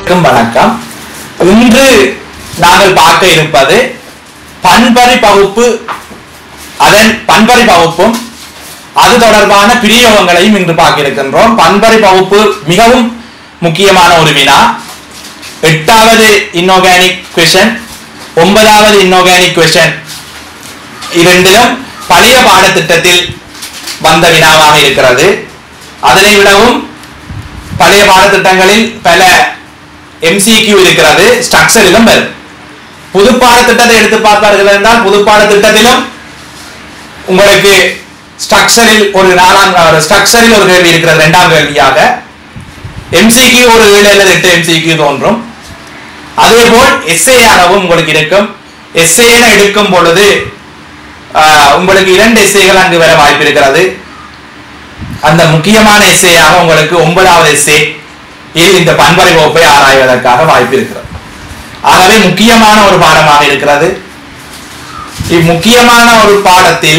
அனைவருக்கும் வணக்கம் இன்று நாங்கள் பார்க்க இருப்பது பண்பறி பகுப்பு அதன் பண்பறி பகுப்பும் அது தொடர்பான பிரயோகங்களையும் இன்று பார்க்க இருக்கின்றோம் பண்பறி பகுப்பு மிகவும் முக்கியமான ஒரு வினா எட்டாவது இன்ஆர்கானிக் கொஷன் ஒன்பதாவது இன்ஆர்கானிக் கொஷன் இரண்டிலும் பழைய பாடத்திட்டத்தில் வந்த வினாவாக இருக்கிறது அதனை விடவும் பழைய பாடத்திட்டங்களில் பல எம்சிக்யூ இருக்கிறது ஸ்ட்ரக்சரிலும் வரும் புது பாடத்திட்டத்தை எடுத்து பார்த்தார்கள் என்றால் புது பாடத்திட்டத்திலும் உங்களுக்கு ஸ்ட்ரக்சரில் ஒரு நாலாம் ஸ்ட்ரக்சரில் ஒரு கேள்வி இருக்கிறது இரண்டாம் கேள்வியாக எம்சிக்யூ ஒரு ஏழு அல்லது எட்டு எம்சிக்யூ தோன்றும் அதே போல் எஸ்ஏ ஆகவும் உங்களுக்கு இருக்கும் எஸ்ஏ எடுக்கும் பொழுது ஆஹ், உங்களுக்கு இரண்டு எஸ்ஏகள் அங்கு வர வாய்ப்பு இருக்கிறது அந்த முக்கியமான எஸ்ஏயாக உங்களுக்கு ஒன்பதாவது எஸ்ஏ இல் இந்த பண்பறை வகுப்பை ஆராய்வதற்காக வாய்ப்பு இருக்கிறது ஆகவே முக்கியமான ஒரு பாடமாக இருக்கிறது இம்முக்கியமான ஒரு பாடத்தில்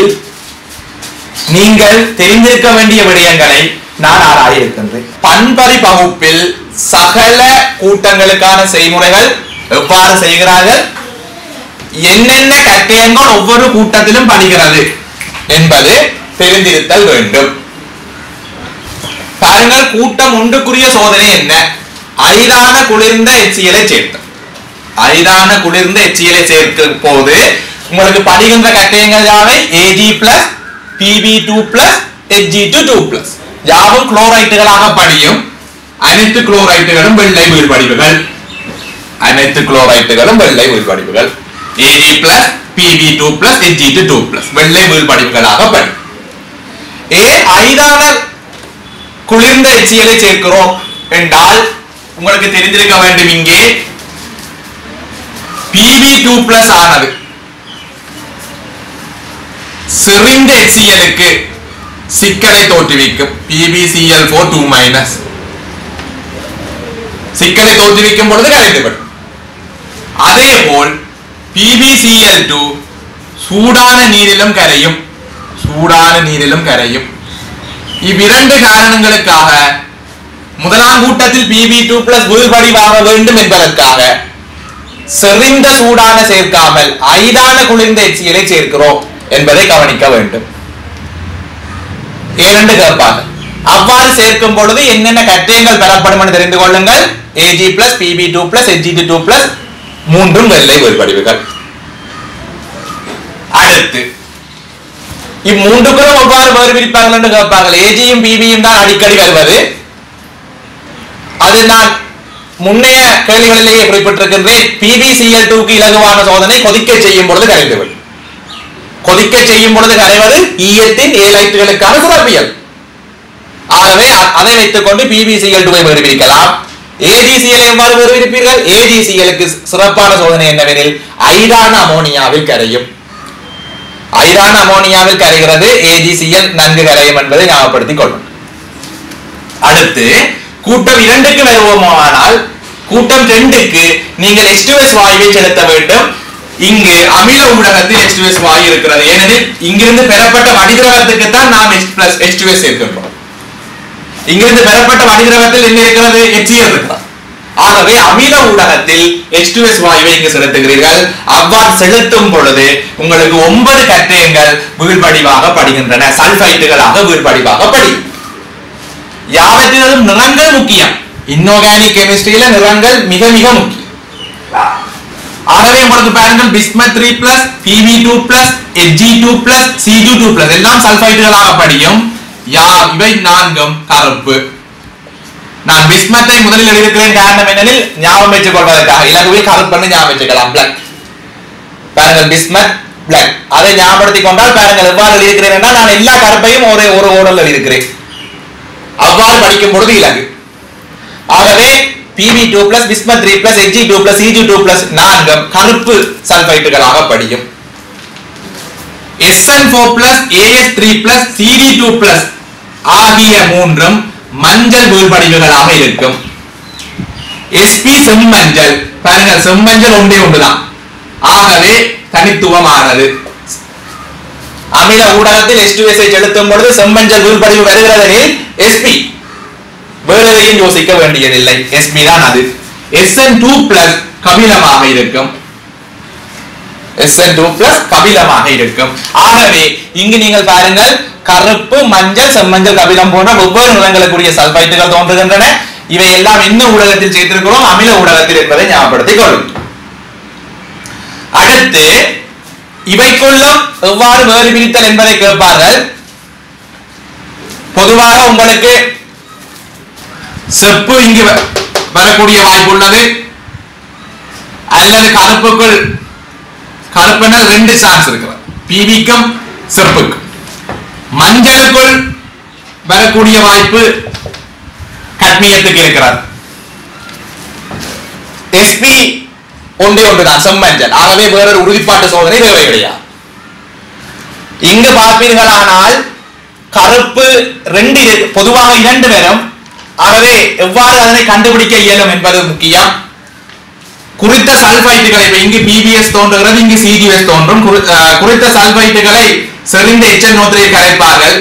நீங்கள் தெரிந்திருக்க வேண்டிய விடயங்களை நான் ஆராய இருக்கின்றேன் பண்பறி பகுப்பில் சகல கூட்டங்களுக்கான செய்முறைகள் எவ்வாறு செய்கிறார்கள் என்னென்ன கட்டயங்கள் ஒவ்வொரு கூட்டத்திலும் படுகிறது என்பது தெரிந்திருத்தல் வேண்டும் பாருங்கள் கூட்டம் ஒன்றுக்குரிய சோதனை என்ன அரிதான குளிர்ந்த எச்சியலை சேர்த்தல் அரிதான குளிர்ந்த எச்சியலை சேர்க்கும் போது உங்களுக்கு படிகின்ற கட்டயங்கள் யாவை AG plus PB two plus HG two two plus யாவும் குளோரைட்டுகளாக படியும் அனைத்து குளோரைட்டுகளும் வெள்ளை வீழ்படிவுகள் அனைத்து குளோரைட்டுகளும் வெள்ளை வீழ்படிவுகள் AG plus PB two plus HG two two plus வெள்ளை வீழ்படிவுகளாக படி ஏ ஐதான குளிர்ந்த எச்சியலை சேர்க்கிறோம் என்றால் உங்களுக்கு தெரிந்திருக்க வேண்டும் இங்கே பிவி டூ பிளஸ் ஆனது செறிந்த எச்சியலுக்கு சிக்கலை தோற்றுவிக்கும் பிபிசிஎல் ஃபோர் டூ மைனஸ் சிக்கலை தோற்றுவிக்கும் பொழுது கரைந்துவிடும் அதே போல் பிபிசிஎல் டூ சூடான நீரிலும் கரையும் சூடான நீரிலும் கரையும் இவ்விரண்டு காரணங்களுக்காக முதலாம் கூட்டத்தில் பிபி டூ பிளஸ் வீழ்படிவாக வேண்டும் என்பதற்காக செறிந்த சூடான சேர்க்காமல் ஐதான குளிர்ந்த எச்சியலை சேர்க்கிறோம் என்பதை கவனிக்க வேண்டும் இரண்டு கேட்பாங்க அவ்வாறு சேர்க்கும் பொழுது என்னென்ன கட்டியங்கள் பெறப்படும் என்று தெரிந்து கொள்ளுங்கள் AG plus PB two plus HG two plus மூன்றும் வெள்ளை வேறுபடிவுகள் அடுத்து இம்மூன்றுக்குள்ளும் எவ்வாறு வேறு பிரிப்பார்கள் என்று கேட்பார்கள் ஏஜியும் பிபியும் தான் அடிக்கடி வருவது அது நான் முன்னைய கேள்விகளிலேயே குறிப்பிட்டிருக்கின்றேன் பிபிசிஎல் டூக்கு இலகுவான சோதனை கொதிக்க செய்யும் பொழுது கரைந்துவிடும் கொதிக்க செய்யும் பொழுது கரைவது ஈயத்தின் ஏலைட்டுகளுக்கான சிறப்பியல் ஆகவே அ- அதை வைத்துக் கொண்டு பிபிசிஎல் டூவை வேறு பிரிக்கலாம் ஏஜிசிஎல் எவ்வாறு வேறு பிரிப்பீர்கள் ஏஜிசிஎலுக்கு சிறப்பான சோதனை என்னவெனில் ஐதான அமோனியாவில் கரையும் ஐதான அமோனியாவில் கரைகிறது ஏஜிசிஎல் நன்கு கரையும் என்பதை ஞாபகப்படுத்திக் கொள்ளும் அடுத்து கூட்டம் இரண்டுக்கு வருவோமானால் கூட்டம் ரெண்டுக்கு நீங்கள் H2S வாயுவை செலுத்த வேண்டும் இங்கு அமில ஊடகத்தில் H2S வாயு இருக்கிறது ஏனெனில் இங்கிருந்து பெறப்பட்ட வடிதிரவத்துக்கு தான் நாம் H பிளஸ் H2S சேர்க்கின்றோம் இங்கிருந்து பெறப்பட்ட வடிதிரவத்தில் என்ன இருக்கிறது HCl இருக்கிறது ஆகவே அமில ஊடகத்தில் H2S வாயுவை இங்கு செலுத்துகிறீர்கள் அவ்வாறு செலுத்தும் பொழுது உங்களுக்கு ஒன்பது கட்டயங்கள் வீழ்படிவாக படுகின்றன சல்பைட்டுகளாக வீழ்படிவாக படியும் யாவற்றிலும் நிறங்கள் முக்கியம் இன்ஆர்கானிக் கெமிஸ்ட்ரியில நிறங்கள் மிக மிக முக்கியம் ஆகவே உங்களுக்கு பாருங்கள் bismuth three plus PB two plus HG two plus CG two plus எல்லாம் சல்பைட்டுகளாக படியும் யா இவை நான்கும் கருப்பு நான் பிஸ்மத்தை முதலில் எழுதியிருக்கிறேன் காரணம் என்னெனில் ஞாபகம் வச்சுக் கொள்வதற்காக இலகுவில் கருப்புன்னு ஞாபகம் வச்சுக்கலாம் பிளாக் பாருங்கள் பிஸ்மத் பிளாக் அதை ஞாபகப்படுத்திக் கொண்டால் பாருங்கள் எவ்வாறு எழுதியிருக்கிறேன் என்றால் நான் எல்லா கருப்பையும் ஒரு ஒரு ஓடல் எழுதியிருக்கிறேன் அவ்வாறு படிக்கும் பொழுது இலகு ஆகவே PB two plus bismuth three plus HG two plus EG two plus நான்கும் கருப்பு சல்பைட்டுகளாக படியும் SN four plus AS three plus CD two plus ஆகிய மூன்றும் மஞ்சள் வீழ்படிவுகளாக இருக்கும் எஸ்பி செம்மஞ்சள் பாருங்க செம்மஞ்சள் ஒன்றே ஒன்றுதான் ஆகவே தனித்துவமானது அமில ஊடகத்தில் H2S ஐ செலுத்தும் பொழுது செம்மஞ்சள் வீழ்படிவு வருகிறதெனில் SP வேறு எதையும் யோசிக்க வேண்டியதில்லை SP தான் அது எஸ்என் டூ பிளஸ் கபிலமாக இருக்கும் எஸ்என் டூ பிளஸ் கபிலமாக இருக்கும் ஆகவே இங்கு நீங்கள் பாருங்கள் கருப்பு மஞ்சள் செம்மஞ்சள் கபிலம் போன்ற வெவ்வேறு நிறங்களுக்குரிய சல்பைட்டுகள் தோன்றுகின்றன இவை எல்லாம் என்ன ஊடகத்தில் சேர்த்திருக்கிறோம் அமில ஊடகத்தில் என்பதை ஞாபகப்படுத்திக் கொள்ளும் அடுத்து இவைக்குள்ளும் எவ்வாறு வேறு பிரித்தல் என்பதை கேட்பார்கள் பொதுவாக உங்களுக்கு செப்பு இங்கு வ- வரக்கூடிய வாய்ப்பு உள்ளது அல்லது கருப்புக்குள் கருப்புனா ரெண்டு சான்ஸ் இருக்கிறது பிவிக்கும் செப்புக்கும் மஞ்சளுக்குள் வரக்கூடிய வாய்ப்பு கட்மியத்துக்கு இருக்கிறது எஸ்பி ஒன்றே ஒன்றுதான் செம்மஞ்சள் ஆகவே வேறொரு உறுதிப்பாட்டு சோதனை தேவை கிடையாது இங்கு பார்ப்பீர்களானால் கருப்பு ரெண்டு இரு- பொதுவாக இரண்டு வரும் ஆகவே எவ்வாறு அதனை கண்டுபிடிக்க இயலும் என்பது முக்கியம் குறித்த சல்பைட்டுகளை இப்ப இங்கு பிபிஎஸ் தோன்றுகிறது இங்கு சிஜிஎஸ் தோன்றும் குறி- அஹ், குறித்த சல்பைட்டுகளை செறிந்த எச்சல் நோத்திரியில் கரைப்பார்கள்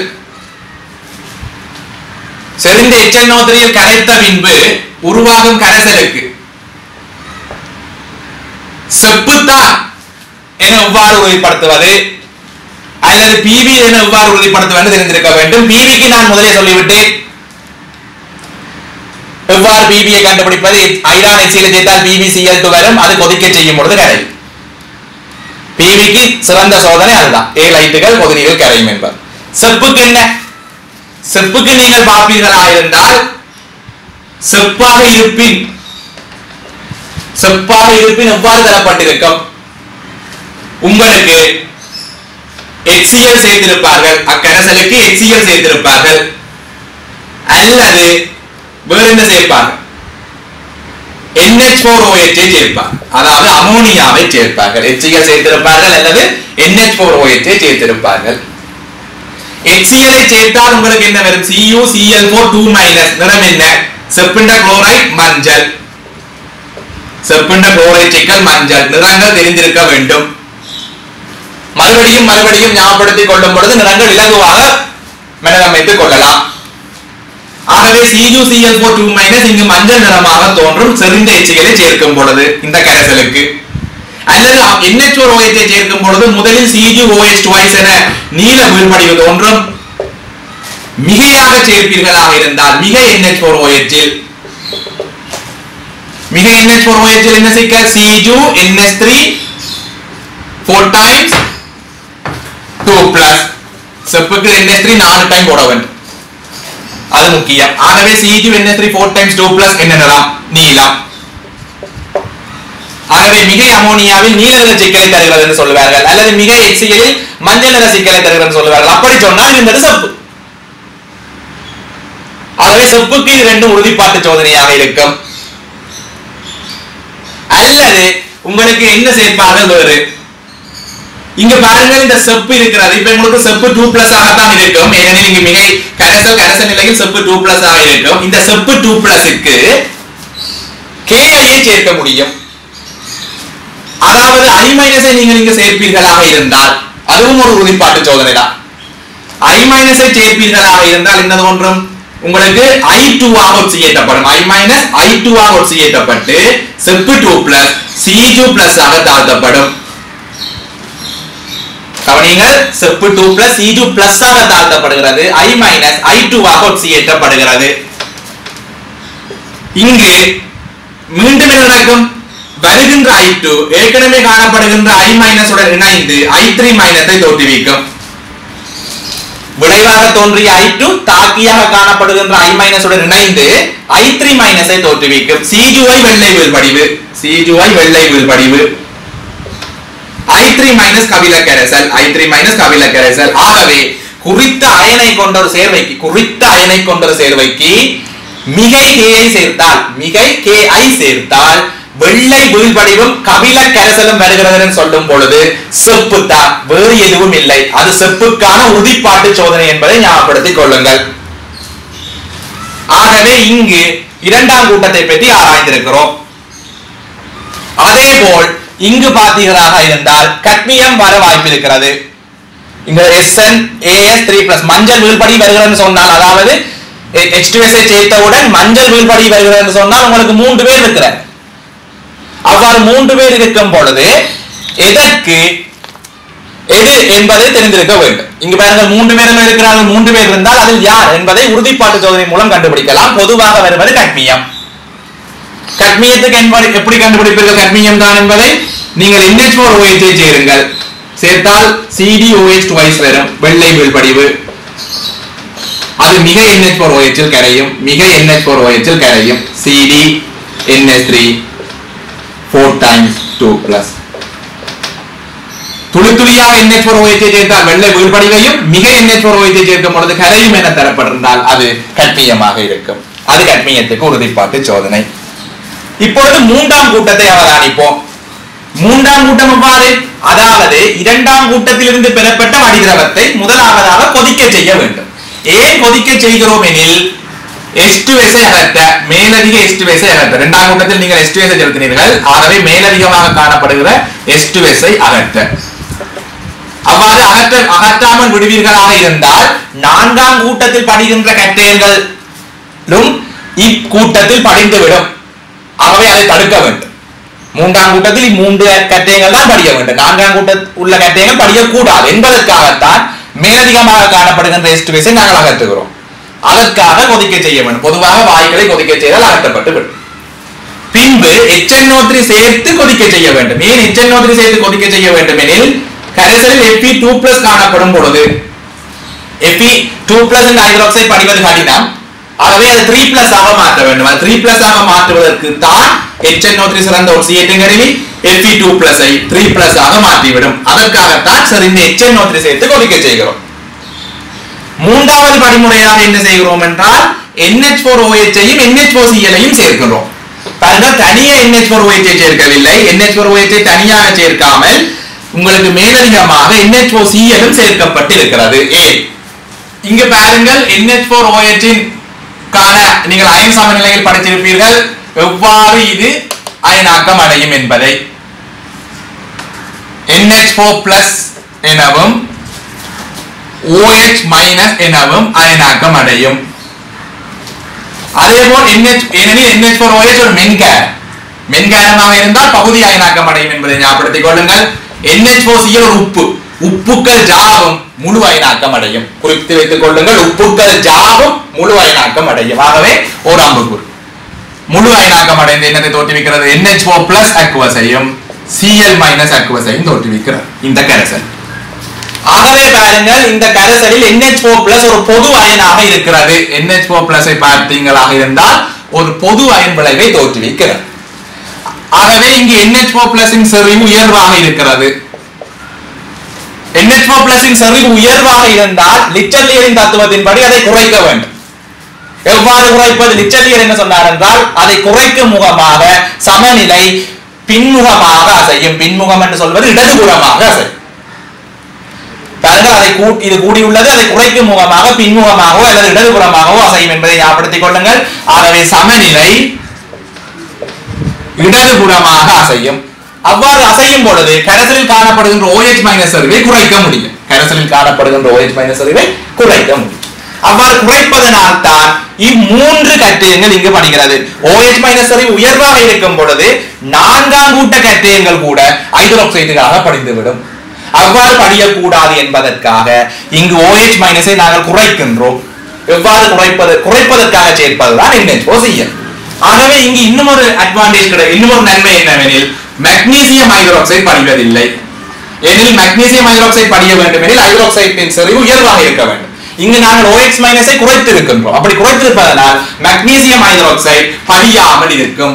செறிந்த எச்சல் நோத்திரியில் கரைத்த பின்பு உருவாகும் கரைசலுக்கு செப்புத்தான் என எவ்வாறு உறுதிப்படுத்துவது அல்லது பிவி என எவ்வாறு உறுதிப்படுத்துவது தெரிந்திருக்க வேண்டும் பிவிக்கு நான் முதலே சொல்லிவிட்டேன் எவ்வாறு பிபியை கண்டுபிடிப்பது ஐரான் எச்சியில் சேர்த்தால் பிபிசிஎல் டு வரும் அது கொதிக்க செய்யும் பொழுது கரையும் பிவிக்கு சிறந்த சோதனை அதுதான் ஏ லைட்டுகள் கொதிநீரில் கரையும் என்பது செப்புக்கு என்ன செப்புக்கு நீங்கள் பார்ப்பீர்களா இருந்தால் செப்பாக இருப்பின் செப்பாக இருப்பின் எவ்வாறு தரப்பட்டிருக்கும் உங்களுக்கு HCl சேர்த்திருப்பார்கள் அக்கரசலுக்கு HCl சேர்த்திருப்பார்கள் அல்லது வேற என்ன சேர்ப்பார்கள் NH4OH ஐ சேர்ப்பார்கள் அதாவது அமோனியாவை சேர்ப்பார்கள் HCl சேர்த்திருப்பார்கள் அல்லது NH4OH ஐ சேர்த்திருப்பார்கள் HCl ஐ சேர்த்தால் உங்களுக்கு என்ன வரும் CuCl4 2 மைனஸ் நிறம் என்ன செப்பிண்ட குளோரைட் மஞ்சள் செப்பிண்ட குளோரைட் சிக்கல் மஞ்சள் நிறங்கள் தெரிந்திருக்க வேண்டும் மறுபடியும் மறுபடியும் ஞாபகப்படுத்திக் கொள்ளும் பொழுது நிறங்கள் இலகுவாக மனதமைத்துக் கொள்ளலாம் ஆகவே CuCl4 2 மைனஸ் இங்கு மஞ்சள் நிறமாக தோன்றும் செறிந்த எச்சிகளை சேர்க்கும் பொழுது இந்த கரைசலுக்கு அல்லது NH4OH ஐ சேர்க்கும் பொழுது முதலில் CuOH twice என நீல வீழ்படிவு தோன்றும் மிகையாக சேர்ப்பீர்களாக இருந்தால் மிக NH4OH இல் மிக NH4OH இல் என்ன சிக்கல் Cu NH3 4 times 2 plus செப்புக்கு NH3 நாலு டைம் போட வேண்டும் அது முக்கியம் ஆகவே Cu NH3 4 times 2 plus என்ன நிறம் நீலம் ஆகவே மிகை அமோனியாவில் நீல நிற சிக்கலை தருகிறது என்று சொல்லுவார்கள் அல்லது மிகை எச்சிகளில் மஞ்சள் நிற சிக்கலை தருகிறது என்று சொல்லுவார்கள் அப்படி சொன்னால் என்பது செப்பு ஆகவே செப்புக்கு இது ரெண்டும் உறுதிப்பாட்டு சோதனையாக இருக்கும் அல்லது உங்களுக்கு என்ன சேர்ப்பார்கள் வேறு இங்க பாருங்கள் இந்த செப்பு இருக்கிறது இப்ப உங்களுக்கு செப்பு டூ பிளஸ் ஆகத்தான் இருக்கும் ஏனெனில் இங்கு மிகை கரைசல் கரைசல் நிலையில் செப்பு டூ பிளஸ் ஆக இருக்கும் இந்த செப்பு டூ பிளஸுக்கு கேஐயை சேர்க்க முடியும் அதாவது ஐ மைனஸை நீங்கள் இங்கு சேர்ப்பீர்களாக இருந்தால் அதுவும் ஒரு உறுதிப்பாட்டு சோதனை தான் ஐ மைனஸை சேர்ப்பீர்களாக இருந்தால் என்ன தோன்றும் உங்களுக்கு ஐ டூ ஆக ஒட்சியேற்றப்படும் ஐ மைனஸ் ஐ டூ ஆக ஒட்சியேற்றப்பட்டு செப்பு two plus C two plus ஆக தாழ்த்தப்படும் கவனிங்கள் செப்பு two plus C two plus ஆக தாழ்த்தப்படுகிறது ஐ மைனஸ் ஐ டூ ஆக ஒட்சியேற்றப்படுகிறது இங்கு மீண்டும் என்ன நடக்கும் வருகின்ற ஐ டூ ஏற்கனவே காணப்படுகின்ற ஐ மைனஸ் உடன் இணைந்து ஐ த்ரீ மைனஸை தோற்றுவிக்கும் விளைவாக தோன்றிய ஐ டூ தாக்கியாக காணப்படுகின்ற ஐ மைனஸ் உடன் இணைந்து ஐ த்ரீ மைனஸை தோற்றுவிக்கும் சிஜுவை வெள்ளை வீழ்படிவு சிஜுவை வெள்ளை வீழ்படிவு ஐ த்ரீ மைனஸ் கபில கரைசல் ஐ த்ரீ மைனஸ் கபில கரைசல் ஆகவே குறித்த அயனை கொண்ட ஒரு சேர்வைக்கு குறித்த அயனை கொண்ட ஒரு சேர்வைக்கு மிகை கேஐ சேர்த்தால் மிகை கேஐ சேர்த்தால் வெள்ளை வீழ்படிவும் கபில கரைசலும் வருகிறது என்று சொல்லும் பொழுது செப்பு தான் வேறு எதுவும் இல்லை அது செப்புக்கான உறுதிப்பாட்டு சோதனை என்பதை ஞாபகப்படுத்திக் கொள்ளுங்கள் ஆகவே இங்கு இரண்டாம் கூட்டத்தை பற்றி ஆராய்ந்திருக்கிறோம் அதே போல் இங்கு பார்த்தீர்களாக இருந்தால் கட்மியம் வர வாய்ப்பு இருக்கிறது இங்க எஸ்என் ஏஎஸ் த்ரீ பிளஸ் மஞ்சள் வீழ்படி வருகிறதுன்னு சொன்னால் அதாவது H2S ஐ சேர்த்தவுடன் மஞ்சள் வீழ்படி வருகிறது என்று சொன்னால் உங்களுக்கு மூன்று பேர் இருக்கிறார் அவ்வாறு மூன்று பேர் இருக்கும் பொழுது எதற்கு எது என்பதை தெரிந்திருக்க வேண்டும் இங்கு பாருங்கள் மூன்று பேரும் இருக்கிறார்கள் மூன்று பேர் இருந்தால் அதில் யார் என்பதை உறுதிப்பாட்டு சோதனை மூலம் கண்டுபிடிக்கலாம் பொதுவாக வருவது கட்மியம் கட்மியத்துக்கு என்பதை எப்படி கண்டுபிடிப்பீர்கள் கட்மியம் தான் என்பதை நீங்கள் NH4 OH ஐ சேருங்கள் சேர்த்தால் CdOH twice வரும் வெள்ளை வீழ்படிவு அது மிக NH4 OH இல் கரையும் மிக NH4 OH இல் கரையும் CD NH3 4 times 2 plus துளி துளியாக NH4 OH ஐ சேர்த்தால் வெள்ளை வீழ்படிவையும் மிக NH4 OH ஐ சேர்க்கும் பொழுது கரையும் என தரப்பட்டிருந்தால் அது கட்மியமாக இருக்கும் அது கட்மியத்துக்கு உறுதிப்பாட்டு சோதனை இப்பொழுது மூன்றாம் கூட்டத்தை அவதானிப்போம் மூன்றாம் கூட்டம் எவ்வாறு அதாவது இரண்டாம் கூட்டத்திலிருந்து பெறப்பட்ட வடிதிரவத்தை முதலாவதாக கொதிக்க செய்ய வேண்டும் ஏன் கொதிக்க செய்கிறோம் எனில் எஸ்டுவேஸை அகற்ற மேலதிக எஸ்டுவேஸை அகற்ற இரண்டாம் கூட்டத்தில் நீங்கள் எஸ்டுவேஸை செலுத்தினீர்கள் ஆகவே மேலதிகமாக காணப்படுகிற எஸ்டுவேஸை அகற்ற அவ்வாறு அகற்ற அகற்றாமல் விடுவீர்களாக இருந்தால் நான்காம் கூட்டத்தில் படிகின்ற கட்டயங்களும் இக்கூட்டத்தில் படிந்துவிடும் ஆகவே அதை தடுக்க வேண்டும் மூன்றாம் கூட்டத்தில் மூன்று கட்டயங்கள் தான் படிக்க வேண்டும் நான்காம் கூட்டத்தில் உள்ள கட்டயங்கள் படிக்கக்கூடாது என்பதற்காகத்தான் மேலதிகமாக காணப்படுகின்ற எஸ்டுவேஸை நாங்கள் அகற்றுகிறோம் அதற்காக கொதிக்க செய்ய வேண்டும் பொதுவாக வாய்களை கொதிக்க செய்தால் அகற்றப்பட்டு விடும் பின்பு HNO3 சேர்த்து கொதிக்க செய்ய வேண்டும் ஏன் HNO3 சேர்த்து கொதிக்க செய்ய வேண்டும் எனில் கரைசலில் Fe2+ காணப்படும் பொழுது Fe2+ என்ற ஹைட்ராக்சைடு படிவது கடினம் ஆகவே அது 3+ ஆக மாற்ற வேண்டும் அது 3+ ஆக மாற்றுவதற்கு தான் HNO3 சிறந்த ஒரு சிஏட்டும் கருவி Fe2+ ஐ 3+ ஆக மாற்றிவிடும் அதற்காகத்தான் சரி இந்த HNO3 சேர்த்து கொதிக்க செய்கிறோம் மூன்றாவது படிமுறையாக என்ன செய்கிறோம் என்றால் NH4OH ஐயும் NH4Cl ஐயும் சேர்க்கிறோம் பாருங்கள் தனியே NH4OH ஐ சேர்க்கவில்லை NH4OH ஐ தனியாக சேர்க்காமல் உங்களுக்கு மேலதிகமாக NH4Cl ம் சேர்க்கப்பட்டிருக்கிறது ஏன் இங்க பாருங்கள் NH4OH இன் காண நீங்கள் அயன் சமநிலையில் படித்திருப்பீர்கள் எவ்வாறு இது அயனாக்கம் அடையும் என்பதை NH4+ எனவும் OH மைனஸ் எனவும் அயனாக்கம் அடையும் அதேபோல் NH ஏனெனில் NH4OH ஒரு மென்காரம் மென்காரமாக இருந்தால் பகுதி அயனாக்கம் அடையும் என்பதை ஞாபகப்படுத்திக் கொள்ளுங்கள் NH4Cl ஒரு உப்பு உப்புக்கள் ஜாவும் முழு அயனாக்கம் அடையும் குறித்து வைத்துக் கொள்ளுங்கள் உப்புக்கள் ஜாவும் முழு அயனாக்கம் அடையும் ஆகவே ஒரு அம்புக்குறி முழு அயனாக்கம் அடைந்து என்னத்தை தோற்றுவிக்கிறது NH4 பிளஸ் அக்வஸையும் Cl மைனஸ் அக்வஸையும் தோற்றுவிக்கிறது இந்த கரைசல் ஆகவே பாருங்கள் இந்த கரைசலில் NH4 பிளஸ் ஒரு பொது அயனாக இருக்கிறது NH4 பிளஸ் பார்த்தீங்களாக இருந்தால் ஒரு பொது அயன் விளைவை தோற்றுவிக்கிறது ஆகவே இங்கு NH4 பிளஸ் இன் செறிவு உயர்வாக இருக்கிறது NH4 பிளஸ் இன் செறிவு உயர்வாக இருந்தால் லிச்சர்லியரின் தத்துவத்தின்படி அதை குறைக்க வேண்டும் எவ்வாறு குறைப்பது லிச்சர்லியர் என்ன சொன்னார் என்றால் அதை குறைக்கும் முகமாக சமநிலை பின்முகமாக அசையும் பின்முகம் என்று சொல்வது இடதுபுறமாக அசையும் பாருங்கள் அதை கூ- இது கூடியுள்ளது அதை குறைக்கும் முகமாக பின்முகமாகவோ அல்லது இடதுபுறமாகவோ அசையும் என்பதை ஞாபகப்படுத்திக் கொள்ளுங்கள் ஆகவே சமநிலை இடதுபுறமாக அசையும் அவ்வாறு அசையும் பொழுது கரைசலில் காணப்படுகின்ற OH மைனஸ் சரிவை குறைக்க முடியும் கரைசலில் காணப்படுகின்ற OH மைனஸ் சரிவை குறைக்க முடியும் அவ்வாறு குறைப்பதனால் தான் இம்மூன்று கட்டியங்கள் இங்கு படுகிறது OH மைனஸ் சரிவு உயர்வாக இருக்கும் பொழுது நான்காம் கூட்ட கட்டியங்கள் கூட ஹைட்ரோக்சைடுகளாக படிந்துவிடும் அவ்வாறு படியக்கூடாது என்பதற்காக இங்கு OH மைனஸை நாங்கள் குறைக்கின்றோம் எவ்வாறு குறைப்பது குறைப்பதற்காக சேர்ப்பதுதான் NH4Cl ஆகவே இங்கு இன்னும் ஒரு அட்வான்டேஜ் கிடையாது இன்னும் ஒரு நன்மை என்னவெனில் மெக்னீசியம் ஹைட்ரோக்சைடு படிவதில்லை எனில் மெக்னீசியம் ஹைட்ரோக்சைடு படிய வேண்டும் எனில் ஹைட்ரோக்சைடின் செறிவு உயர்வாக இருக்க வேண்டும் இங்கு நாங்கள் OH மைனஸை குறைத்து இருக்கின்றோம் அப்படி குறைத்திருப்பதனால் மெக்னீசியம் ஹைட்ரோக்சைடு படியாமல் இருக்கும்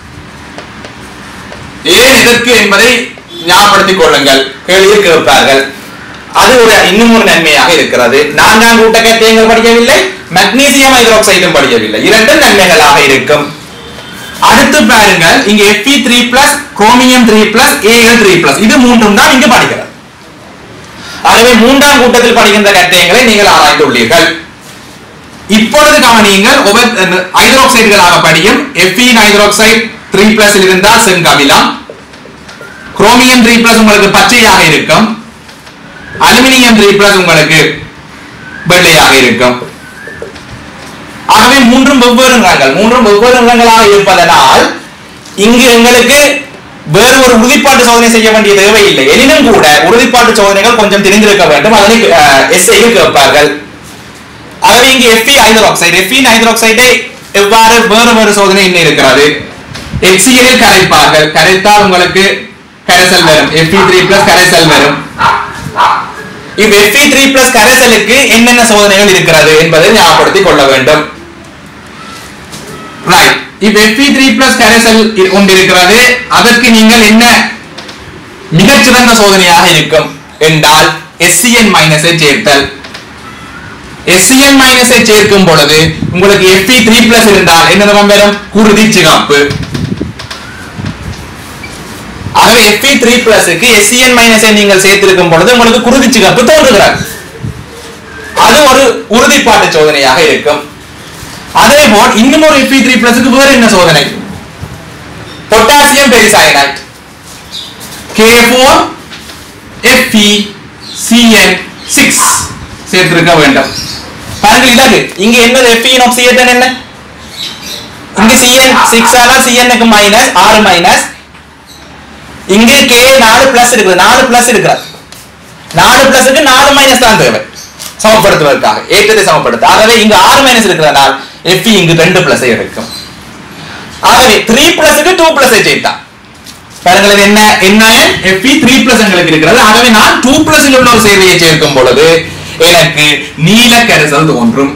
ஏன் எதற்கு என்பதை ஞாபகப்படுத்திக் கொள்ளுங்கள் கேள்வியில் கேட்பார்கள் அது ஒரு இன்னும் ஒரு நன்மையாக இருக்கிறது நான்காம் கூட்ட கட்டியங்கள் படிக்கவில்லை மெக்னீசியம் ஹைட்ரோக்சைடும் படிக்கவில்லை இரண்டும் நன்மைகளாக இருக்கும் அடுத்து பாருங்கள் இங்க Fe3+ three plus chromium three plus AL three plus இது மூன்றும் தான் இங்கு படிக்கிறது ஆகவே மூன்றாம் கூட்டத்தில் படிக்கின்ற கட்டியங்களை நீங்கள் ஆராய்ந்துள்ளீர்கள் இப்பொழுது கவனியுங்கள் ஒவ்வொரு ஹைட்ரோக்சைடுகளாக படியும் எஃபின் ஹைட்ரோக்சைடு த்ரீ பிளஸ் இருந்தால் செங்கமிலம் குரோமியம் த்ரீ பிளஸ் உங்களுக்கு பச்சையாக இருக்கும் அலுமினியம் த்ரீ பிளஸ் உங்களுக்கு வெள்ளையாக இருக்கும் ஆகவே மூன்றும் வெவ்வேறு நிறங்கள் மூன்றும் வெவ்வேறு நிறங்களாக இருப்பதனால் இங்கு எங்களுக்கு வேறு ஒரு உறுதிப்பாட்டு சோதனை செய்ய வேண்டிய தேவையில்லை எனினும் கூட உறுதிப்பாட்டு சோதனைகள் கொஞ்சம் தெரிந்திருக்க வேண்டும் அதனை எஸ்ஐயில் கேட்பார்கள் ஆகவே இங்கு எஃபி ஹைட்ரோக்சைடு எஃபி ஹைட்ரோக்சைடை எவ்வாறு வேறு வேறு சோதனை இன்னும் இருக்கிறது எச்சிஎல் கரைப்பார்கள் கரைத்தால் உங்களுக்கு கரைசல் வரும் எஃபி த்ரீ பிளஸ் கரைசல் வரும் இவ் எஃபி த்ரீ பிளஸ் கரைசலுக்கு என்னென்ன சோதனைகள் இருக்கிறது என்பதை ஞாபகப்படுத்திக் கொள்ள வேண்டும் ரைட் இவ் எஃபி த்ரீ பிளஸ் கரைசல் இ- கொண்டிருக்கிறது அதற்கு நீங்கள் என்ன மிகச்சிறந்த சோதனையாக இருக்கும் என்றால் எஸ்சிஎன் மைனஸை சேர்த்தல் எஸ்சிஎன் மைனஸை சேர்க்கும் பொழுது உங்களுக்கு எஃபி த்ரீ பிளஸ் இருந்தால் என்ன நிறம் வரும் குருதி சிகாப்பு ஆகவே எஃபி த்ரீ பிளஸுக்கு எஸ்சிஎன் மைனஸை நீங்கள் சேர்த்திருக்கும் பொழுது உங்களுக்கு குருதி சிகப்பு தோன்றுகிறது அது ஒரு உறுதிப்பாட்டு சோதனையாக இருக்கும் அதே போல் இன்னும் ஒரு எஃபி த்ரீ பிளஸுக்கு வேறு என்ன சோதனை potassium ferricyanide K four FE CN six சேர்த்திருக்க வேண்டும் பாருங்கள் இலகு இங்க என்னது எஃப்இ சிஎன் என்ன இங்க சிஎன் சிக்ஸ் ஆனா சிஎன்னுக்கு மைனஸ் ஆறு மைனஸ் இங்க கே நாலு பிளஸ் இருக்குது நாலு பிளஸ் இருக்கிறது நாலு பிளஸ்க்கு நாலு மைனஸ் தான் தேவை சமப்படுத்துவதற்காக ஏற்றத்தை சமப்படுத்த ஆகவே இங்க ஆறு மைனஸ் இருக்கிறதால் எஃப்இ இங்கு ரெண்டு பிளஸ் இருக்கும் ஆகவே த்ரீ பிளஸ்க்கு டூ பிளஸ் சேர்த்தான் பாருங்கள் இது என்ன என்ன எஃப்இ த்ரீ பிளஸ் எங்களுக்கு இருக்கிறது ஆகவே நான் டூ பிளஸ் உள்ள ஒரு சேவையை சேர்க்கும் பொழுது எனக்கு நீல கரைசல் தோன்றும்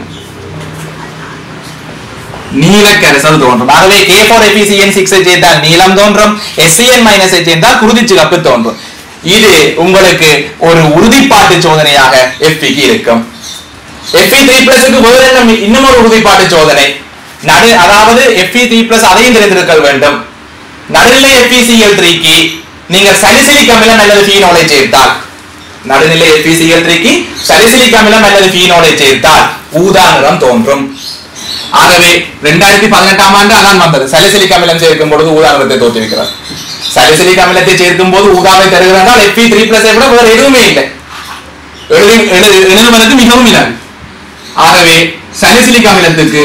நீல கரைசல் தோன்றும் ஆகவே கே ஃபோர் எஃபிசிஎன் சிக்ஸ் சேர்த்தால் நீலம் தோன்றும் எஸ்சிஎன் மைனஸ் சேர்த்தால் குருதி சிகப்பு தோன்றும் இது உங்களுக்கு ஒரு உறுதிப்பாட்டு சோதனையாக எஃபிக்கு இருக்கும் எஃபி த்ரீ பிளஸுக்கு வேறு என்ன மி- இன்னும் ஒரு உறுதிப்பாட்டு சோதனை நடு அதாவது எஃபி த்ரீ பிளஸ் அதையும் தெரிந்திருக்க வேண்டும் நடுநிலை எஃபிசிஎல் த்ரீக்கு நீங்கள் சலிசிலிக் அமிலம் அல்லது ஃபீனோலை சேர்த்தால் நடுநிலை எஃபிசிஎல் த்ரீக்கு சலிசிலிக் அமிலம் அல்லது ஃபீனோலை சேர்த்தால் ஊதா நிறம் தோன்றும் ஆகவே ரெண்டாயிரத்தி பதினெட்டாம் ஆண்டு அதான் வந்தது சலிசிலிக் அமிலம் சேர்க்கும் பொழுது ஊதா நிறத்தை தோற்றுவிக்கிறார் சலிசிலிக் அமிலத்தை சேர்க்கும் போது ஊதாவை தருகிறார்கள் எஃபி த்ரீ பிளஸ் விட வேறு எதுவுமே இல்லை எழுதி எழுது எழுதுவதற்கு மிகவும் இலகு ஆகவே சலிசிலிக் அமிலத்துக்கு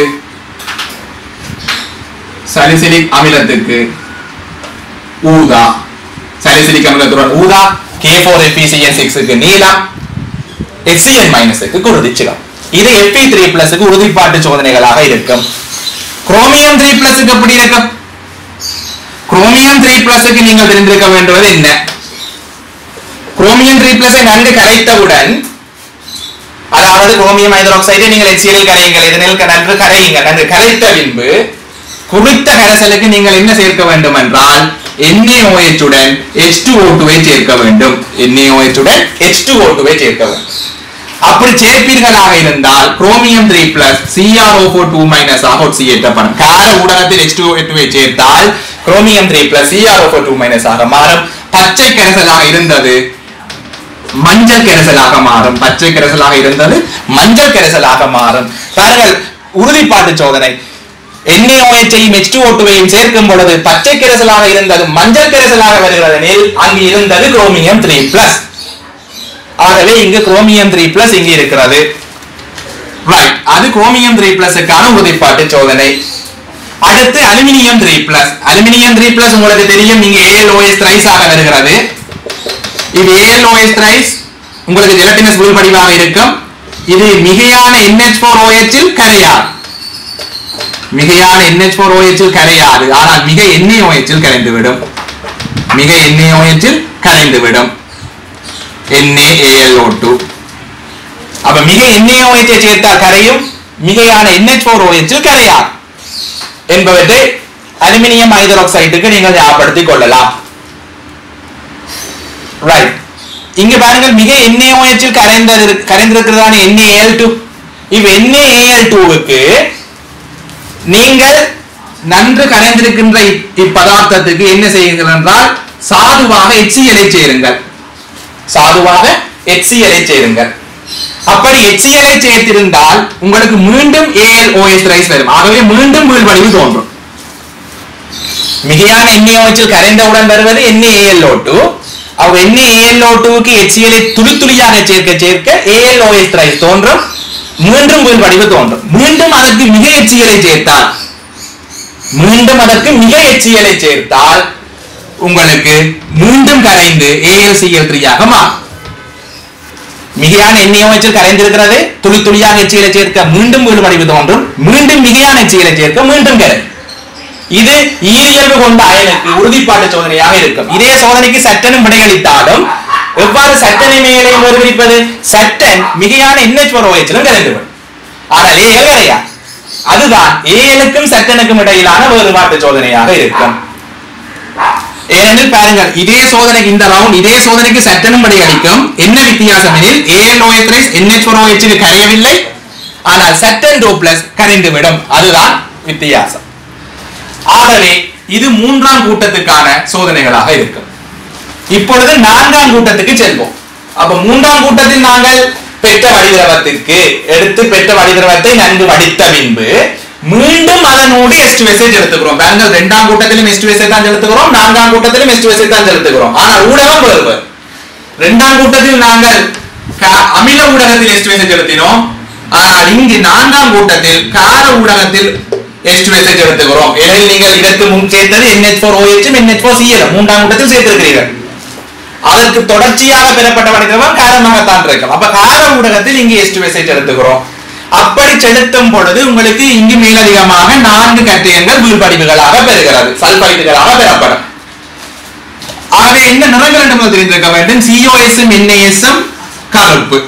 சலிசிலிக் அமிலத்துக்கு ஊதா சலிசிலிக் அமிலத்துடன் ஊதா கே ஃபோர் எஃபிசிஎன் சிக்ஸுக்கு நீலம் எக்ஸிஎன் மைனஸுக்கு குருதிச்சிடம் இது எஃபி த்ரீ பிளஸுக்கு உறுதிப்பாட்டு சோதனைகளாக இருக்கும் குரோமியம் த்ரீ பிளஸுக்கு எப்படி இருக்கும் குரோமியம் த்ரீ பிளஸுக்கு நீங்கள் தெரிந்திருக்க வேண்டுவது என்ன குரோமியம் த்ரீ பிளஸை நன்கு கரைத்தவுடன் அதாவது குரோமியம் ஹைட்ராக்சைடை நீங்கள் HCl கரையுங்கள் இதனில் க- நன்கு கரையுங்கள் நன்கு கரைத்த பின்பு குறித்த கரைசலுக்கு நீங்கள் என்ன சேர்க்க வேண்டும் என்றால் NaOH உடன் H2O2 ஐ சேர்க்க வேண்டும் NaOH உடன் H2O2 ஐ சேர்க்க வேண்டும் அப்படி சேர்ப்பீர்களாக இருந்தால் chromium three plus CRO four two minus ஆக ஒட்சியேற்றப்படும் கார ஊடகத்தில் எச் டூ சேர்த்தால் chromium three plus CRO four two minus ஆக மாறும் பச்சை கரைசலாக இருந்தது மஞ்சள் கரைசலாக மாறும் பச்சை கரைசலாக இருந்தது மஞ்சள் கரைசலாக மாறும் பாருங்கள் உறுதிப்பாட்டு சோதனை NaOH-ஐயும் H2O2-ஐயும் சேர்க்கும் பொழுது பச்சை கரைசலாக இருந்தது மஞ்சள் கரைசலாக வருகிறது எனில் அங்கு இருந்தது குரோமியம் த்ரீ பிளஸ் ஆகவே இங்கு குரோமியம் த்ரீ பிளஸ் இங்கு இருக்கிறது ரைட் அது குரோமியம் த்ரீ பிளஸுக்கான உறுதிப்பாட்டு சோதனை அடுத்து aluminium three plus aluminium three plus உங்களுக்கு தெரியும் இங்க ஏஎல்ஓஎஸ் ரைஸ் ஆக வருகிறது இது ஏஎல்ஓஎஸ் ரைஸ் உங்களுக்கு ஜெலட்டினஸ் உள் படிவாக இருக்கும் இது மிகையான NH4OH இல் கரையாது மிகையான NH4OH இல் கரையாது ஆனால் மிக NaOH இல் கரைந்துவிடும் மிக NaOH இல் கரைந்துவிடும் NaAlO2 அப்ப மிக NaOH ஐ சேர்த்தால் கரையும் மிகையான NH4OH இல் கரையாது என்பவற்றை அலுமினியம் ஹைட்ராக்சைடுக்கு நீங்கள் ஞாபகப்படுத்திக் கொள்ளலாம் ரைட் இங்க பாருங்கள் மிக NaOH இல் கரைந்தது கரைந்திருக்கிறதான NaAl2 இவ் NaAl2க்கு நீங்கள் நன்கு கரைந்திருக்கின்ற இப்- இப்பதார்த்தத்துக்கு என்ன செய்யுங்கள் என்றால் சாதுவாக HCl ஐ சேருங்கள் சாதுவாக HCl ஐ சேருங்கள் அப்படி HCl ஐ சேர்த்திருந்தால் உங்களுக்கு மீண்டும் AlOH ரைஸ் வரும் ஆகவே மீண்டும் வீழ்வடிவு தோன்றும் மிகையான NaOH இல் கரைந்தவுடன் வருவது NaAlO2 அவ் NaAlO2க்கு HCl ஐ துளி துளியாக சேர்க்க சேர்க்க AlOH ரைஸ் தோன்றும் மீண்டும் வீழ் வடிவு தோன்றும் மீண்டும் அதற்கு மிக HCl ஐ சேர்த்தால் மீண்டும் அதற்கு மிக HCl ஐ சேர்த்தால் உங்களுக்கு மீண்டும் கரைந்து ஏஎல்சிஎல் த்ரீயாக மாறும் மிகையான எண்ணெய் வச்சு கரைந்திருக்கிறது துளி துளியாக எச்சியில சேர்க்க மீண்டும் வீடுபடிவு தோன்றும் மீண்டும் மிகையான எச்சியில சேர்க்க மீண்டும் கரை இது ஈரியல்பு கொண்ட அயனுக்கு உறுதிப்பாட்டு சோதனையாக இருக்கும் இதே சோதனைக்கு சட்டனும் விடையளித்தாலும் எவ்வாறு சட்டனை மேலையும் ஒருவிப்பது சட்டன் மிகையான எண்ணெய் பருவச்சிலும் கரைந்துவிடும் ஆனால் ஏஎல் கரையா அதுதான் ஏஎலுக்கும் சட்டனுக்கும் இடையிலான வேறுபாட்டு சோதனையாக இருக்கும் ஏனெனில் பாருங்கள் இதே சோதனைக்கு இந்த ரவுண்ட் இதே சோதனைக்கு சட்டனும் படி அளிக்கும் என்ன வித்தியாசம் எனில் ஏஎல்ஓஎஸ் NH4OH க்கு கரையவில்லை ஆனால் சட்டன் டூ பிளஸ் கரைந்து விடும் அதுதான் வித்தியாசம் ஆகவே இது மூன்றாம் கூட்டத்துக்கான சோதனைகளாக இருக்கும் இப்பொழுது நான்காம் கூட்டத்துக்கு செல்வோம் அப்ப மூன்றாம் கூட்டத்தில் நாங்கள் பெற்ற வடிதிரவத்திற்கு எடுத்து பெற்ற வடிதிரவத்தை நன்கு வடித்த பின்பு மீண்டும் அதனோடு எஸ்டிஎஸ் செலுத்துகிறோம் பாருங்கள் இரண்டாம் கூட்டத்திலும் எஸ்டிஎஸ் தான் செலுத்துகிறோம் நான்காம் கூட்டத்திலும் எஸ்டிஎஸ் தான் செலுத்துகிறோம் ஆனால் ஊடகம் வேறு வேறு. இரண்டாம் கூட்டத்தில் நாங்கள் க- அமில ஊடகத்தில் எஸ்டிஎஸ் செலுத்தினோம் ஆனால் இங்கு நான்காம் கூட்டத்தில் கார ஊடகத்தில் எஸ்டிஎஸ் செலுத்துகிறோம் ஏனெனில் நீங்கள் இதற்கு முன் சேர்த்தது NH4OH ம் NH4Cl ம் மூன்றாம் கூட்டத்தில் சேர்த்திருக்கிறீர்கள் அதற்கு தொடர்ச்சியாக பெறப்பட்ட வடிவம் காரணமாகத்தான் இருக்கும் அப்ப கார ஊடகத்தில் இங்கு எஸ்டிஎஸ் செலுத்துகிறோம் அப்படி செலுத்தும் பொழுது உங்களுக்கு இங்கு மேலதிகமாக நான்கு கட்டியங்கள் வீழ்படிவுகளாக பெறுகிறது சல்பைடுகளாக பெறப்படும் ஆகவே என்ன நிறங்கள் என்று முதல் தெரிந்திருக்க வேண்டும் சிஓஎஸும் என்ஏஎஸும் கருப்பு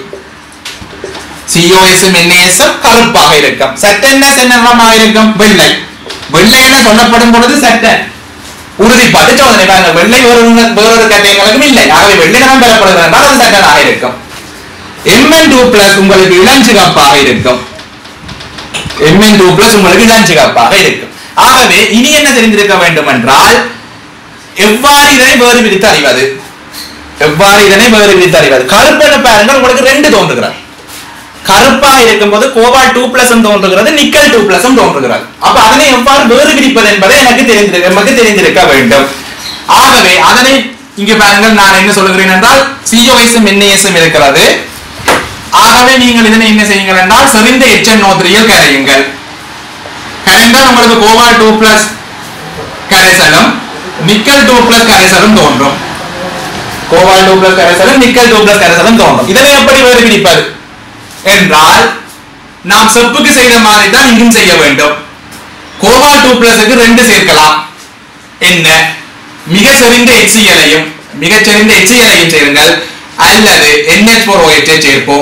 சிஓஎஸும் என்ஏஎஸும் கருப்பாக இருக்கும் சட்டென்எஸ் என்ன நிறமாக இருக்கும் வெள்ளை வெள்ளை என சொல்லப்படும் பொழுது சட்டன் உறுதிப்பாட்டு சோதனை பாருங்கள் வெள்ளை வேறொரு வேறொரு கட்டியங்களுக்கும் இல்லை ஆகவே வெள்ளை நிறம் பெறப்படுகிறது என்றால் அது சட்டனாக இருக்கும் எம்என் டூ பிளஸ் உங்களுக்கு இளஞ்சிகப்பாக இருக்கும் எம்என் டூ பிளஸ் உங்களுக்கு இளஞ்சிகப்பாக இருக்கும் ஆகவே இனி என்ன தெரிந்திருக்க வேண்டும் என்றால் எவ்வாறு இதனை வேறு பிரித்து அறிவது எவ்வாறு இதனை வேறு பிரித்து அறிவது கருப்பென பாருங்கள் உங்களுக்கு ரெண்டு தோன்றுகிறது கருப்பா இருக்கும்போது கோபால் டூ பிளஸ் தோன்றுகிறது நிக்கல் டூ பிளஸ் தோன்றுகிறது அப்ப அதனை எவ்வாறு வேறு பிரிப்பது என்பதை எனக்கு தெரிந்திருக்க நமக்கு தெரிந்திருக்க வேண்டும் ஆகவே அதனை இங்கே பாருங்கள் நான் என்ன சொல்லுகிறேன் என்றால் சிஓஎஸும் என்ஏஎஸும் இருக்கிறது ஆகவே நீங்கள் இதனை என்ன செய்யுங்கள் என்றால் செறிந்த எச்என் நோத்திரியில் கரையுங்கள் கரைந்தால் உங்களுக்கு கோபால் டூ பிளஸ் கரைசலும் நிக்கல் டூ பிளஸ் கரைசலும் தோன்றும் கோபால் டூ பிளஸ் கரைசலும் நிக்கல் டூ பிளஸ் கரைசலும் தோன்றும் இதனை எப்படி வேறு பிரிப்பது என்றால் நாம் செப்புக்கு செய்த மாதிரி தான் இங்கும் செய்ய வேண்டும் கோபால் டூ பிளஸுக்கு ரெண்டு சேர்க்கலாம் என்ன மிக செறிந்த எச்சியலையும் மிக செறிந்த எச்சியலையும் சேருங்கள் அல்லது NH4OH ஃபோர் OH ஐ சேர்ப்போம்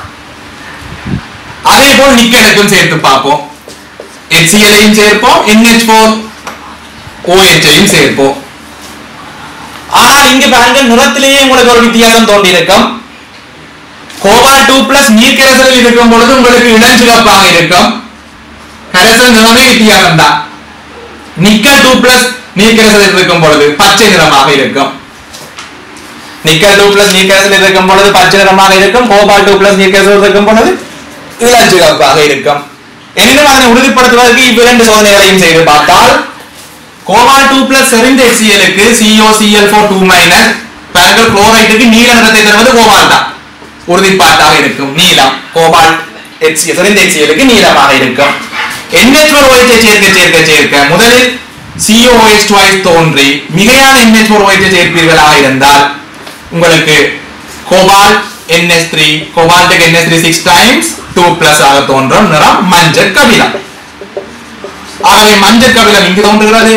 அதே போல் நிக்கலுக்கும் சேர்த்து பார்ப்போம் HCl-ஐயும் சேர்ப்போம் NH4 ஃபோர் OH ஐயும் சேர்ப்போம் ஆனால் இங்கு பாருங்கள் நிறத்திலேயே உங்களுக்கு ஒரு வித்தியாசம் தோன்றியிருக்கும் கோபால் டூ பிளஸ் நீர் கரைசலில் இருக்கும் பொழுது உங்களுக்கு இளஞ்சிவப்பாக இருக்கும் கரைசல் நிறமே வித்தியாசம் தான் நிக்கல் டூ பிளஸ் நீர் கரைசலில் இருக்கும் பொழுது பச்சை நிறமாக இருக்கும் நிக்கல் டூ பிளஸ் நீர் கரைசலில் இருக்கும் பொழுது பச்சை நிறமாக இருக்கும் கோபால் டூ பிளஸ் நீர் கரைசலில் இருக்கும் பொழுது இளஞ்சிவப்பாக இருக்கும் எனினும் அதனை உறுதிப்படுத்துவதற்கு இவ்விரண்டு சோதனைகளையும் செய்து பார்த்தால் கோபால் டூ பிளஸ் செறிந்த HCl-க்கு COCl ஃபோர் டூ மைனஸ் பாருங்கள் குளோரைட்டுக்கு நீல நிறத்தை தருவது கோபால் தான் உறுதிப்பாட்டாக இருக்கும் நீலம் கோபால் HCl செறிந்த HCl-க்கு நீலமாக இருக்கும் NH4OH ஐ சேர்க்க சேர்க்க சேர்க்க முதலில் COOH twice தோன்றி மிகையான NH4OH ஐ சேர்ப்பீர்களாக இருந்தால் உங்களுக்கு கோபால் NH3 கோபால்ட்டுக்கு NH3 six times two plus ஆக தோன்றும் நிறம் மஞ்சள் கபிலம் ஆகவே மஞ்சள் கபிலம் இங்கு தோன்றுகிறது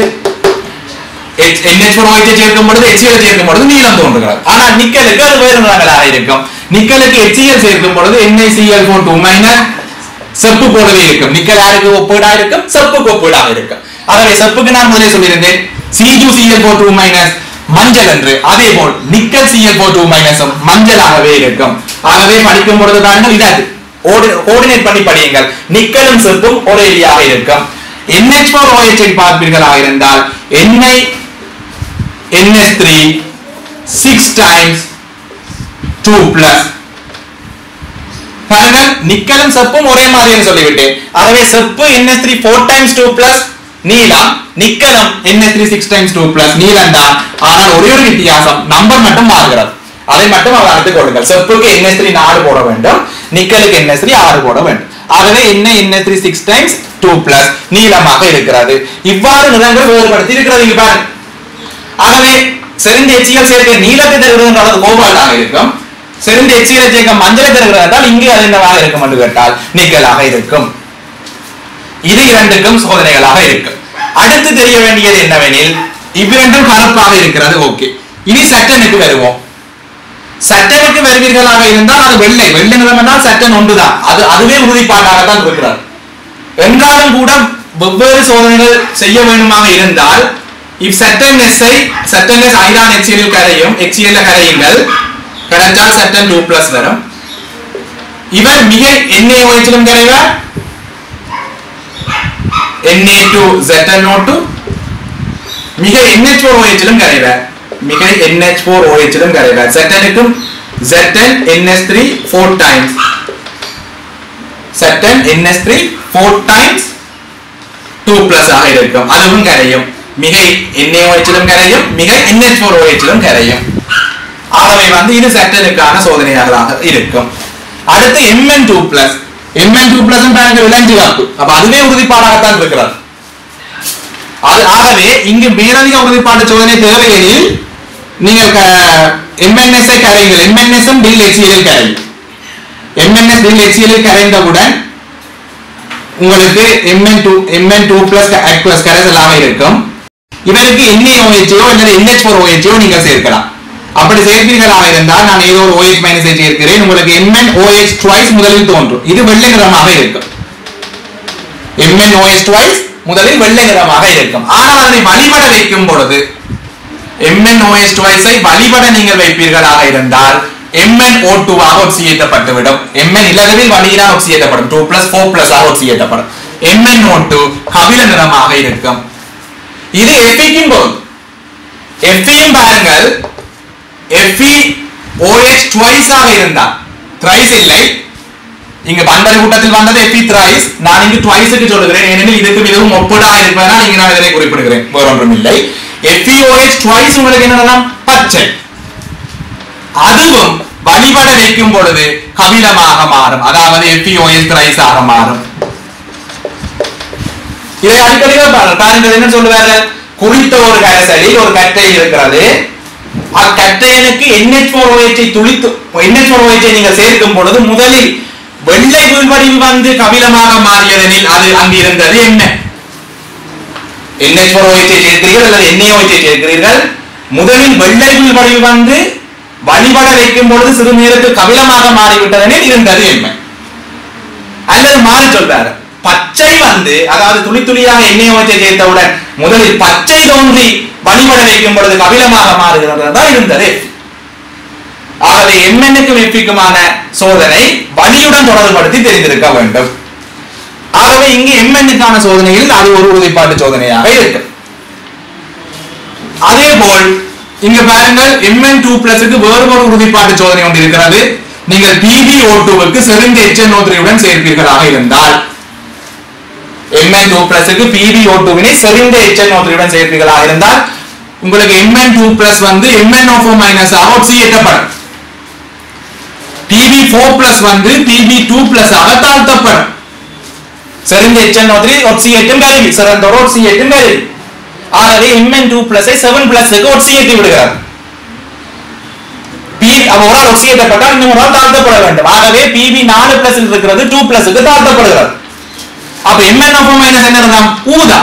NH4OH ஐ சேர்க்கும் பொழுது HCl சேர்க்கும் பொழுது நீலம் தோன்றுகிறது ஆனால் நிக்கலுக்கு அது வேறு நிறங்களாக இருக்கும் நிக்கலுக்கு HCl சேர்க்கும் பொழுது NaCl4 2 மைனஸ் செப்பு போலவே இருக்கும் நிக்கல் யாருக்கு ஒப்பீடா இருக்கும் செப்புக்கு ஒப்பீடாக இருக்கும் ஆகவே செப்புக்கு நான் முதலே சொல்லியிருந்தேன் CuCl4 2 மைனஸ் மஞ்சள் என்று அதே போல் நிக்கல் Cl4 2 மைனஸும் மஞ்சளாகவே இருக்கும் ஆகவே படிக்கும் பொழுது பாருங்கள் இதாது கோஆர்டினேட் பண்ணி படியுங்கள் நிக்கலும் செப்பும் ஒரேடியாக இருக்கும் NH4OH ஐ பார்ப்பீர்களாக இருந்தால் எண்ணெய் NH3 6 times 2 plus பாருங்கள் நிக்கலும் செப்பும் ஒரே மாதிரி சொல்லிவிட்டேன் ஆகவே செப்பு NH3 4 times 2 plus நீலம் நிக்கலும் NH3 6 times 2 plus நீலம் தான் ஆனால் ஒரே ஒரு வித்தியாசம் நம்பர் மட்டும் மாறுகிறது அதை மட்டும் அவர்களுக்கு கொடுங்கள் செப்புக்கு NH3 நாலு போட வேண்டும் நிக்கலுக்கு NH3 ஆறு போட வேண்டும் ஆகவே என்ன NH3 6 times 2 plus நீளமாக இருக்கிறது இவ்வாறு நிறங்கள் வேறுபடுத்தி இருக்கிறது இங்க பாருங்க ஆகவே செறிந்த எச்சிகள் சேர்க்கை நீலத்தை தருகிறது என்றால் கோபால்டாக இருக்கும் செறிந்த எச்சிகளை சேர்க்க மஞ்சளை தருகிறது என்றால் இங்கே அது என்னவாக இருக்கும் என்று கேட்டால் நிக்கலாக இருக்கும் இது இரண்டுக்கும் சோதனைகளாக இருக்கும் அடுத்து தெரிய வேண்டியது என்னவெனில் இவ்விரண்டும் கலப்பாக இருக்கிறது ஓகே இனி சட்டனுக்கு வருவோம் சட்டனுக்கு வருவீர்களாக இருந்தால் அது வெள்ளை வெள்ளை நிறம் என்றால் சட்டன் ஒன்றுதான் அது அதுவே உறுதிப்பாட்டாகத்தான் இருக்கிறார் என்றாலும் கூட வெவ்வேறு சோதனைகள் செய்ய வேண்டுமாக இருந்தால் இப் சட்டன் எஸ்ஐ சட்டன் எஸ் ஐரான் எச்சிஎல் கரையும் எச்சிஎல் கரையுங்கள் கிடைச்சால் சட்டன் டூ பிளஸ் வரும் இவர் மிக எண்ணெய் ஓய்ச்சிலும் கரைவார் Na2ZNO2 மிக NH4OH-லும் கரைவார் மிக NH4OH-லும் கரைவார் Zn-க்கும் Zn NH3 4 times Zn NH3 4 times 2 plus ஆக இருக்கும் அதுவும் கரையும் மிக NaOH-லும் கரையும் மிக NH4OH-லும் கரையும் ஆகவே வந்து இது Zn-க்கான சோதனையாக இருக்கும் அடுத்து Mn2 plus Mn2 plus பாருங்க விலங்கு காப்பு அப்ப அதுவே உறுதிப்பாடாகத்தான் இருக்கிறார் அது ஆகவே இங்கு மேலதிக உறுதிப்பாடு சோதனை தேவையெனில் நீங்கள் எம்என்எஸ் ஐ கரையுங்கள் எம்என்எஸ் டில் எச்சிஎல் கரையும் எம்என்எஸ் டில் எச்சிஎல் கரைந்தவுடன் உங்களுக்கு MN two MN two plus plus கரைசலாக இருக்கும் இவருக்கு என்ஏஓஹெச்ஓ அல்லது என்ஹெச் ஃபோர் ஓஹெச்ஓ நீங்கள் சேர்க்கலாம் அப்படி சேர்ப்பீர்களாக இருந்தால் நான் ஏதோ ஒரு OH மைனஸை சேர்க்கிறேன் உங்களுக்கு எம்என் OH ட்வைஸ் முதலில் தோன்றும் இது வெள்ளை நிறமாக இருக்கும் எம்என் OH ட்வைஸ் முதலில் வெள்ளை நிறமாக இருக்கும் ஆனால் அதனை வழிபட வைக்கும் பொழுது எம்என் OH ட்வைஸை வழிபட நீங்கள் வைப்பீர்களாக இருந்தால் எம்என் ஓ டூவாக ஒட்சியேற்றப்பட்டுவிடும் எம்என் இலகுவில் வழியினால் ஒட்சியேற்றப்படும் டூ பிளஸ் ஃபோர் பிளஸ் ஆக ஒட்சியேற்றப்படும் எம்என் ஓ டூ கபில நிறமாக இருக்கும் இது எஃபிக்கும் போது எஃபியும் பாருங்கள் எஃபி ஓஎச் ட்வைஸ் ஆக இருந்தா த்ரைஸ் இல்லை இங்க பண்டல் கூட்டத்தில் வந்தது எஃபி த்ரைஸ் நான் இங்கு ட்வைஸுக்கு சொல்லுகிறேன் ஏனெனில் இதுக்கு மிகவும் ஒப்பீடாக இருப்பதனால் இங்கு நான் இதனை குறிப்பிடுகிறேன் வேற ஒன்றும் இல்லை எஃபி ஓஎச் ட்வைஸ் உங்களுக்கு என்னெல்லாம் பச்சை அதுவும் வழிபட வைக்கும் பொழுது கபிலமாக மாறும் அதாவது எஃபி ஓஎஸ் த்ரைஸ் ஆக மாறும் இதை அடிக்கடி பாருங்க பாருங்க என்ன சொல்லுவாரு குறித்த ஒரு கரைசலில் ஒரு கட்டை இருக்கிறது அக்கட்டையனுக்கு NH4OH ஃபோர் துளித்து NH4OH ஃபோர் நீங்கள் சேர்க்கும் பொழுது முதலில் வெள்ளை புல்வடில் வந்து கபிலமாக மாறியதெனில் அது அங்கு இருந்தது என்ன NH4OH ஃபோர் சேர்க்கிறீர்கள் அல்லது NaOH சேர்க்கிறீர்கள் முதலில் வெள்ளை புல்வடில் வந்து வழிபட வைக்கும் பொழுது சிறு நேரத்தில் கபிலமாக மாறிவிட்டதெனில் இருந்தது என்ன அல்லது மாறி சொல்றாரு பச்சை வந்து அதாவது துளி துளியாக எண்ணெய் ஊற்றி சேர்த்தவுடன் முதலில் பச்சை தோன்றி வழிபட வைக்கும் பொழுது கபிலமாக மாறுகிறது தான் இருந்தது ஆகவே எம்என்னுக்கும் எப்பிக்குமான சோதனை வலியுடன் தொடர்புபடுத்தி தெரிந்திருக்க வேண்டும் ஆகவே இங்கு எம்என்னுக்கான சோதனையில் அது ஒரு உறுதிப்பாட்டு சோதனையாக இருக்கு அதே போல் இங்க பாருங்கள் எம்என் டூ பிளஸுக்கு வேறு ஒரு உறுதிப்பாட்டு சோதனை ஒன்று இருக்கிறது நீங்கள் பிபி ஓ டூவுக்கு செறிந்த எச்என்ஓ த்ரீயுடன் சேர்ப்பீர்களாக இருந்தால் எம்என் டூ பிளஸுக்கு பிபி ஓ டூவினை செறிந்த எச்என்ஓ த்ரீயுடன் சேர்ப்பீர்களாக இருந்தால் உங்களுக்கு எம்என் டூ பிளஸ் வந்து எம்என்ஓ ஃபோர் மைனஸ் ஆக ஒட்சியேற்றப்படும் பிபி ஃபோர் பிளஸ் வந்து பிபி டூ பிளஸ் ஆக தாழ்த்தப்படும் செறிந்த எச்என்ஓ த்ரீ ஒட்சியேற்றும் கருவி சிறந்தோர் ஒட்சியேற்றும் கருவி ஆகவே எம்என் டூ பிளஸை செவன் பிளஸுக்கு ஒட்சியேற்றி விடுகிறார் பி அப்ப ஒரு ஆள் ஒட்சியேற்றப்பட்டால் இன்னும் ஒரு ஆள் தாழ்த்தப்பட வேண்டும் ஆகவே பிபி நாலு பிளஸ் இருக்கிறது டூ பிளஸுக்கு தாழ்த்தப்படுகிறது அப்ப எம்என் ஆஃப் மைனஸ் என்ன இருந்தாம் ஊதா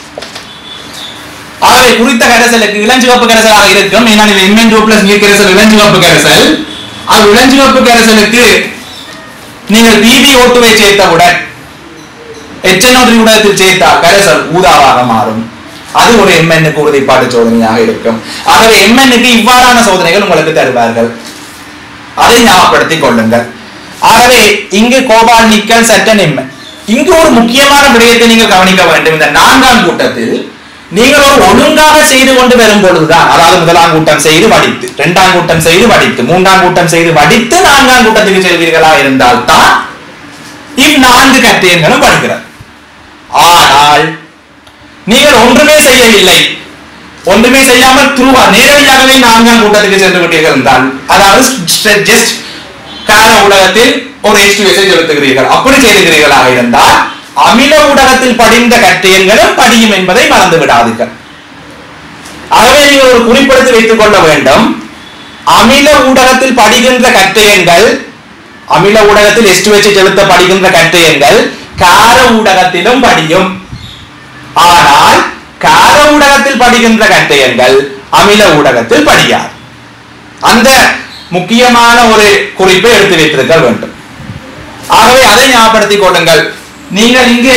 ஆகவே குறித்த கரைசலுக்கு இளஞ்சிவப்பு கரைசலாக இருக்கும் ஏன்னா இது எம்என் டூ பிளஸ் நீர் கரைசல் இளஞ்சிவப்பு கரைசல் அது இளஞ்சிவப்பு கரைசலுக்கு நீங்கள் பிபி ஓட்டுவை சேர்த்தவுடன் எச்என்ஓ ஊடகத்தில் சேர்த்தால் கரைசல் ஊதாவாக மாறும் அது ஒரு எம்என்னுக்கு உறுதிப்பாடு சோதனையாக இருக்கும் ஆகவே எம்என்னுக்கு இவ்வாறான சோதனைகள் உங்களுக்கு தருவார்கள் அதை ஞாபகப்படுத்திக் கொள்ளுங்கள் ஆகவே இங்கு கோபால் நிக்கல் சட்டன் எம்என் இங்கு ஒரு முக்கியமான விடயத்தை நீங்கள் கவனிக்க வேண்டும் இந்த நான்காம் கூட்டத்தில் நீங்கள் ஒரு ஒழுங்காக செய்து கொண்டு வரும் பொழுதுதான் அதாவது முதலாம் கூட்டம் செய்து வடித்து இரண்டாம் கூட்டம் செய்து வடித்து மூன்றாம் கூட்டம் செய்து வடித்து நான்காம் கூட்டத்துக்கு செல்வீர்களா இருந்தால் தான் இந்நான்கு கட்டியங்களும் படிக்கிறது ஆனால் நீங்கள் ஒன்றுமே செய்யவில்லை ஒன்றுமே செய்யாமல் துருவா நேரடியாகவே நான்காம் கூட்டத்துக்கு சென்று விட்டீர்கள் என்றால் அதாவது ஜஸ்ட் கார ஊடகத்தில் ஒரு எக்ஸ்டிவேஷன் செலுத்துகிறீர்கள் அப்படி செய்துகிறீர்களாக இருந்தால் அமில ஊடகத்தில் படிந்த கட்டியங்களும் படியும் என்பதை மறந்து விடாதீர்கள் ஆகவே நீங்கள் ஒரு குறிப்பெடுத்து வைத்துக் கொள்ள வேண்டும் அமில ஊடகத்தில் படிக்கின்ற கற்றையன்கள் அமில ஊடகத்தில் எஸ்டு வச்சு செலுத்த படிக்கின்ற கற்றையன்கள் கார ஊடகத்திலும் படியும் ஆனால் கார ஊடகத்தில் படிக்கின்ற கற்றையன்கள் அமில ஊடகத்தில் படியாது அந்த முக்கியமான ஒரு குறிப்பை எடுத்து வைத்திருக்க வேண்டும் ஆகவே அதை ஞாபகப்படுத்திக் கொள்ளுங்கள் நீங்கள் இங்கு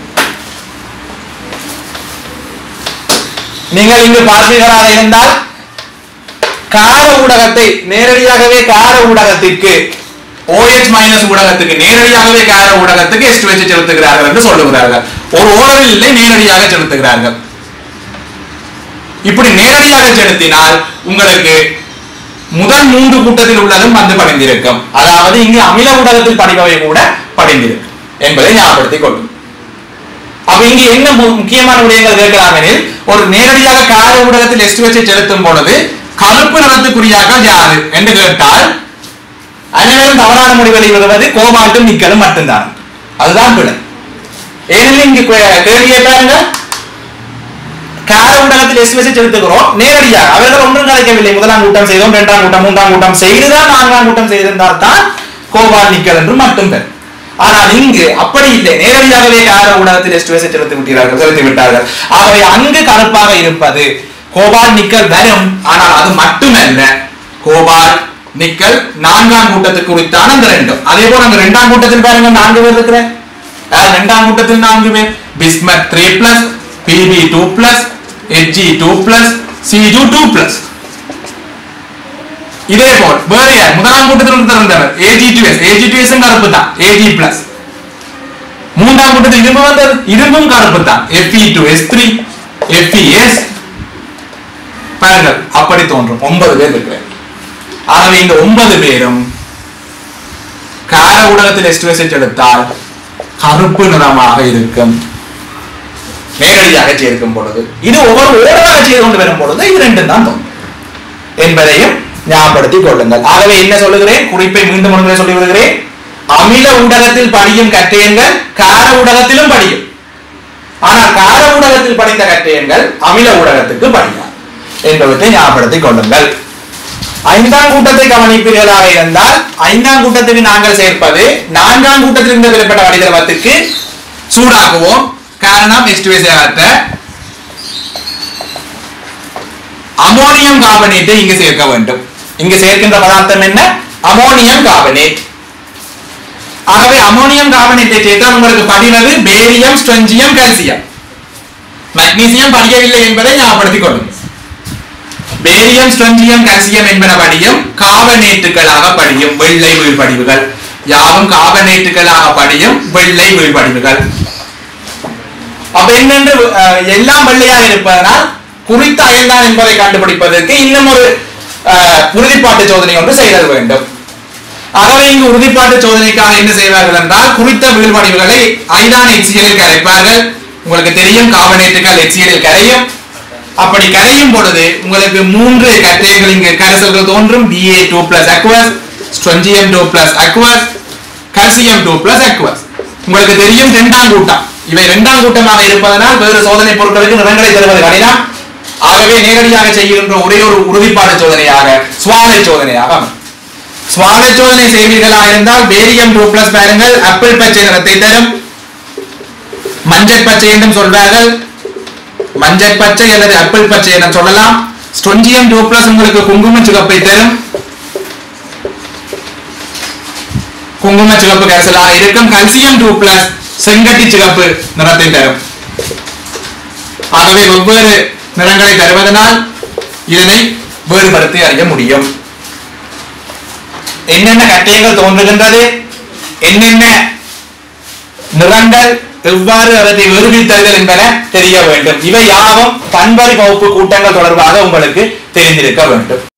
நீங்கள் இங்கு பார்ப்பீர்களாக இருந்தால் கார ஊடகத்தை நேரடியாகவே கார ஊடகத்திற்கு OH மைனஸ் ஊடகத்துக்கு நேரடியாகவே கார ஊடகத்துக்கு எஸ்ட் வச்சு செலுத்துகிறார்கள் என்று சொல்லுகிறார்கள் ஒரு ஓரவில் இல்லை நேரடியாக செலுத்துகிறார்கள் இப்படி நேரடியாக செலுத்தினால் உங்களுக்கு முதல் மூன்று கூட்டத்தில் உள்ளதும் வந்து படிந்திருக்கும் அதாவது இங்கு அமில ஊடகத்தில் படிப்பவை கூட படிந்திருக்கும் என்பதை ஞாபகப்படுத்திக் கொள்ளும் அப்ப இங்க என்ன மு- முக்கியமான விடயங்கள் கேட்கலாம் எனில் ஒரு நேரடியாக கார ஊடகத்தில் எஸ்ட் வச்சு செலுத்தும் பொழுது கருப்பு நிறத்துக்குரியாக்கள் யாது என்று கேட்டால் அனைவரும் தவறான முடிவுகளை வருவது கோபால்ட்டும் நிக்கலும் மட்டும்தான் அதுதான் பிழை ஏனெனில் இங்கு கே- கேள்வியை பாருங்க கார ஊடகத்தில் எஸ் வச்சு செலுத்துகிறோம் நேரடியாக அவர்கள் ஒன்றும் கிடைக்கவில்லை முதலாம் கூட்டம் செய்தோம் இரண்டாம் கூட்டம் மூன்றாம் கூட்டம் செய்துதான் நான்காம் கூட்டம் செய்திருந்தால் தான் கோபால் நிக்கல் என்று மட்டும் பெறும் ஆனால் இங்கு அப்படி இல்லை நேரடியாகவே கார ஊடகத்தில் எஸ் வச்சு செலுத்தி விட்டார்கள் செலுத்தி விட்டார்கள் ஆகவே அங்கு கருப்பாக இருப்பது கோபால் நிக்கல் வரும் ஆனால் அது மட்டுமல்ல கோபால் நிக்கல் நான்காம் கூட்டத்துக்கு குறித்தான அந்த ரெண்டும் அதே போல அந்த இரண்டாம் கூட்டத்தில் பாருங்க நான்கு பேர் இருக்கிற அஹ் இரண்டாம் கூட்டத்தில் நான்கு பேர் bismuth three plus PB two plus HG two plus CU two plus இதே போல் வேற யார் முதலாம் கூட்டத்தில் ஒருத்தர் வந்தவர் AG two S AG two S கருப்பு தான் ஏஜி பிளஸ் மூன்றாம் கூட்டத்தில் இரும்பு வந்தது இரும்பும் கருப்பு தான் FE two S three FE S பாருங்கள் அப்படி தோன்றும் ஒன்பது பேர் இருக்கிறேன் ஆகவே இந்த ஒன்பது பேரும் கார ஊடகத்தில் எஸ்டிவேஷன் எடுத்தால் கருப்பு நிறமாக இருக்கும் நேரடியாக சேர்க்கும் பொழுது இது ஒவ்வொரு ஓரமாக செய்து கொண்டு வரும் பொழுது இது ரெண்டும் தான் தோன்றும் என்பதையும் ஞாபகப்படுத்திக் கொள்ளுங்கள் ஆகவே என்ன சொல்லுகிறேன் குறிப்பை மீண்டும் ஒரு முறை சொல்லி விடுகிறேன் அமில ஊடகத்தில் படியும் கற்றையங்கள் கார ஊடகத்திலும் படியும் ஆனால் கார ஊடகத்தில் படித்த கற்றையங்கள் அமில ஊடகத்துக்கு படியாது என்பவற்றை ஞாபகப்படுத்திக் கொள்ளுங்கள் ஐந்தாம் கூட்டத்தை கவனிப்பீர்களாக இருந்தால் ஐந்தாம் கூட்டத்துக்கு நாங்கள் சேர்ப்பது நான்காம் கூட்டத்தில் இருந்து பெறப்பட்ட வடிதர்மத்துக்கு சூடாக்குவோம் காரணம் எஸ்டுவேச அமோனியம் கார்பனேட்டை இங்கு சேர்க்க வேண்டும் இங்கு சேர்க்கின்ற பதார்த்தம் என்ன அமோனியம் கார்பனேட் ஆகவே அமோனியம் கார்பனேட்டை சேர்த்தால் உங்களுக்கு படிவது பேரியம் ஸ்ட்ரெஞ்சியம் கால்சியம் மக்னீசியம் படியவில்லை என்பதை ஞாபகப்படுத்திக் கொள்ளுங்கள் பேரியம் ஸ்ட்ரெஞ்சியம் கால்சியம் என்பன படியும் கார்பனேட்டுகளாக படியும் வெள்ளை வீழ்படிவுகள் யாவும் கார்பனேட்டுகளாக படியும் வெள்ளை வீழ்படிவுகள் அப்ப என்னென்று அஹ், எல்லாம் வெள்ளையாக இருப்பதனால் குறித்த அயல்தான் என்பதை கண்டுபிடிப்பதற்கு இன்னும் ஒரு அஹ், உறுதிப்பாட்டு சோதனை ஒன்று செய்தல் வேண்டும் ஆகவே இங்கு உறுதிப்பாட்டு சோதனைக்காக என்ன செய்வார்கள் என்றால் குறித்த வீழ்வடிவுகளை ஐதான் எச்சியலில் கரைப்பார்கள் உங்களுக்கு தெரியும் கார்பனேட்டுகள் எச்சியலில் கரையும் அப்படி கரையும் பொழுது உங்களுக்கு மூன்று கட்டைகள் இங்கு கரைசல்கள் தோன்றும் BA two plus aqueous strontium two plus aqueous calcium two plus aqueous உங்களுக்கு தெரியும் இரண்டாம் கூட்டம் இவை இரண்டாம் கூட்டமாக இருப்பதனால் வேறு சோதனை பொருட்களுக்கு நிறங்களை தருவது கடினம் ஆகவே நேரடியாக செய்கின்ற ஒரே ஒரு உறுதிப்பாடு சோதனையாக சுவாலை சோதனையாக அமையும். சுவாலை சோதனை செய்வீர்களாக இருந்தால் பேரியம் டூ பிளஸ் பாருங்கள் ஆப்பிள் பச்சை நிறத்தை தரும் மஞ்சள் பச்சை என்றும் சொல்வார்கள் மஞ்சள் பச்சை அல்லது ஆப்பிள் பச்சை என சொல்லலாம் ஸ்டொஞ்சியம் டூ பிளஸ் உங்களுக்கு குங்கும சிவப்பை தரும் குங்கும சிவப்பு கரைசலாக இருக்கும் கல்சியம் டூ பிளஸ் செங்கட்டி சிவப்பு நிறத்தை தரும் ஆகவே வெவ்வேறு நிறங்களை தருவதனால் இதனை வேறுபடுத்தி அறிய முடியும் என்னென்ன கட்டைகள் தோன்றுகின்றது என்னென்ன நிறங்கள் எவ்வாறு அவற்றை வேறுபிரித்தல்கள் என்பன தெரிய வேண்டும் இவை யாவும் பண்பறி வகுப்பு கூட்டங்கள் தொடர்பாக உங்களுக்கு தெரிந்திருக்க வேண்டும்